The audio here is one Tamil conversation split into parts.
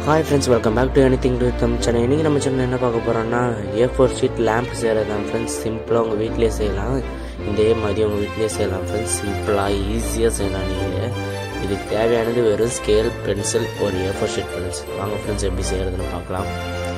hi friends welcome back to anything to them channel இன்றைக்கி நம்ம சேனல் என்ன பார்க்க போகிறோம்னா ஏ ஃபோர் ஷீட் லேம்ப் செய்கிறது தான் ஃப்ரெண்ட்ஸ் சிம்பிளாக உங்கள் வீட்டிலே செய்யலாம் இதே மாதிரி உங்கள் வீட்டிலே செய்யலாம் ஃப்ரெண்ட்ஸ் சிம்பிளாக ஈஸியாக செய்யலாம் நீங்கள் இதுக்கு தேவையானது வெறும் ஸ்கேல் பென்சில் ஒரு ஏ ஃபோர் ஷீட் ஃப்ரெண்ட்ஸ் வாங்க ஃப்ரெண்ட்ஸ் எப்படி செய்கிறதுன்னு பார்க்கலாம்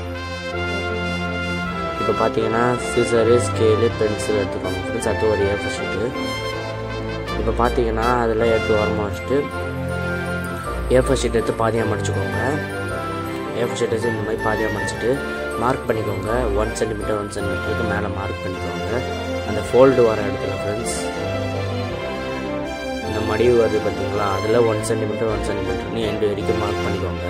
இப்போ பார்த்தீங்கன்னா சிசரு ஸ்கேலு பென்சில் எடுத்துக்கோங்க ஃப்ரெண்ட்ஸ் அது ஒரு ஏ ஃபோர் ஷீட்டு இப்போ பார்த்தீங்கன்னா அதில் எடுத்து ஓரமாக வச்சுட்டு ஏ ஃபோர் ஷீட் எடுத்து பாதியாக மடிச்சுக்கோங்க ஏ ஃபோர் ஷீட் எடுத்து இந்த மாதிரி பாதியாக மடிச்சுட்டு மார்க் பண்ணிக்கோங்க ஒன் சென்டிமீட்டர் ஒன் சென்டிமீட்டருக்கு மேலே மார்க் பண்ணிக்கோங்க அந்த ஃபோல்டு வர இடத்துல ஃப்ரெண்ட்ஸ் இந்த மடிவு வருது பார்த்தீங்களா அதில் ஒன் சென்டிமீட்டர் ஒன் சென்டிமீட்டர்னு எண்டு வரைக்கும் மார்க் பண்ணிக்கோங்க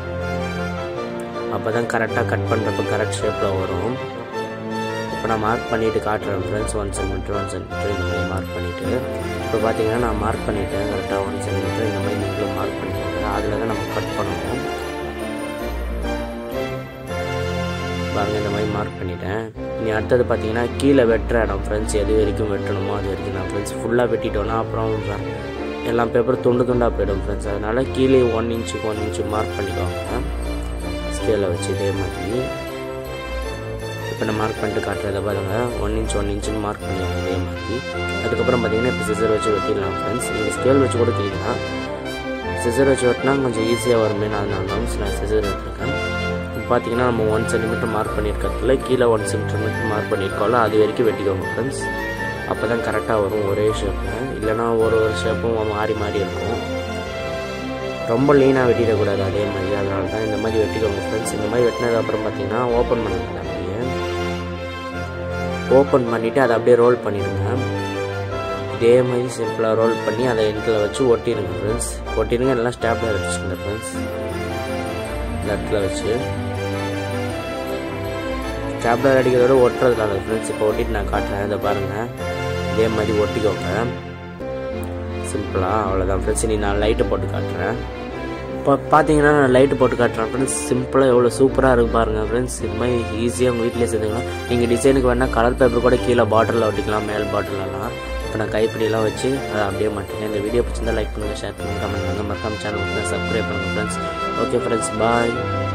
அப்போ தான் கரெக்டாக கட் பண்ணுறப்ப கரெக்ட் ஷேப்பில் வரும் இப்போ நான் மார்க் பண்ணிவிட்டு காட்டுறேன் friends one centimetre one centimetre இந்த மாதிரி மார்க் பண்ணிவிட்டு இப்போ பார்த்தீங்கன்னா நான் மார்க் பண்ணிவிட்டேன் கரெக்டாக ஒன் சென்டிமீட்டர் இந்த மாதிரி நீங்களும் மார்க் பண்ணிக்கோங்க அதில் தான் நம்ம கட் பண்ணணும் பாருங்க இந்த மாதிரி மார்க் பண்ணிட்டேன் இனி அடுத்தது பார்த்தீங்கன்னா கீழே வெட்டுற இடம் ஃப்ரெண்ட்ஸ் எது வரைக்கும் வெட்டணுமோ அது வரைக்கும் நான் ஃப்ரெண்ட்ஸ் ஃபுல்லாக வெட்டிட்டோன்னா அப்புறம் எல்லா பேப்பர் துண்டு துண்டாக போயிடும் ஃப்ரெண்ட்ஸ் அதனால் கீழே ஒன் இன்ச்சுக்கு ஒன் இன்ச்சு மார்க் பண்ணிக்கோங்க ஸ்கேலில் வச்சு இதே மாதிரி இப்போ நான் மார்க் பண்ணிட்டு காட்டுறத பாருங்க ஒன் இன்ச் ஒன் இன்ச்சுன்னு மார்க் பண்ணிக்கோங்க இதே மாதிரி அதுக்கப்புறம் பார்த்தீங்கன்னா இப்போ சிசர் வச்சு வெட்டிடலாம் ஃப்ரெண்ட்ஸ் நீங்கள் ஸ்கேல் வச்சு கூட கிளிக்கலாம் சிசர் வச்சு வெட்டினா கொஞ்சம் ஈஸியாக வருமே நான் நான் நான் சிசர் எடுத்துருக்கேன் இப்போ பார்த்தீங்கன்னா நம்ம ஒன் சென்டிமீட்டர் மார்க் பண்ணியிருக்கிறதுல கீழே ஒன் சென்டிமீட்டர் மார்க் பண்ணியிருக்கோம்ல அது வரைக்கும் வெட்டிக்கோங்க ஃப்ரெண்ட்ஸ் அப்போ தான் கரெக்டாக வரும் ஒரே ஷேப்பில் இல்லைனா ஒரு ஒரு ஷேப்பும் மாறி மாறி இருக்கும் ரொம்ப லீனாக வெட்டிடக்கூடாது அதே மாதிரி அதனால தான் இந்த மாதிரி வெட்டிக்கோங்க ஃப்ரெண்ட்ஸ் இந்த மாதிரி வெட்டினது அப்புறம் பார்த்தீங்கன்னா ஓப்பன் பண்ணுங்க அப்படியே ஓப்பன் பண்ணிவிட்டு அதை அப்படியே ரோல் பண்ணிடுங்க இதே மாதிரி சிம்பிளாக ரோல் பண்ணி அதை எண்டில் வச்சு ஒட்டிடுங்க ஃப்ரெண்ட்ஸ் ஒட்டிடுங்க எல்லாம் ஸ்டாப்லர் அடிச்சுங்க ஃப்ரெண்ட்ஸ் இந்த இடத்துல வச்சு ஸ்டாப்லர் அடிக்கிறதோட ஒட்டுறதுனால ஃப்ரெண்ட்ஸ் இப்போ ஒட்டிட்டு நான் காட்டுறேன் இதை பாருங்கள் இதே மாதிரி ஒட்டிக்கோங்க சிம்பிளாக அவ்வளோதான் ஃப்ரெண்ட்ஸ் நீ நான் லைட்டை போட்டு காட்டுறேன் இப்போ பார்த்தீங்கன்னா நான் லைட்டு போட்டு காட்டுறேன் ஃப்ரெண்ட்ஸ் சிம்பிளாக எவ்வளோ சூப்பராக இருக்குது பாருங்கள் ஃப்ரெண்ட்ஸ் இது மாதிரி ஈஸியாக உங்கள் வீட்டிலே செஞ்சுக்கலாம் நீங்கள் டிசைனுக்கு வேணால் கலர் பேப்பர் கூட கீழே பாட்டிலில் ஒட்டிக்கலாம் மேல் பாட்டிலெல்லாம் இப்போ நான் கைப்பிடியெல்லாம் வச்சு அதை அப்படியே மாட்டேன் இந்த வீடியோ பிடிச்சிருந்தா லைக் பண்ணுங்கள் ஷேர் பண்ணுங்கள் கமெண்ட் பண்ணுங்கள் மறக்காம சேனல் சப்ஸ்கிரைப் பண்ணுங்கள் ஃப்ரெண்ட்ஸ் ஓகே ஃப்ரெண்ட்ஸ் பாய்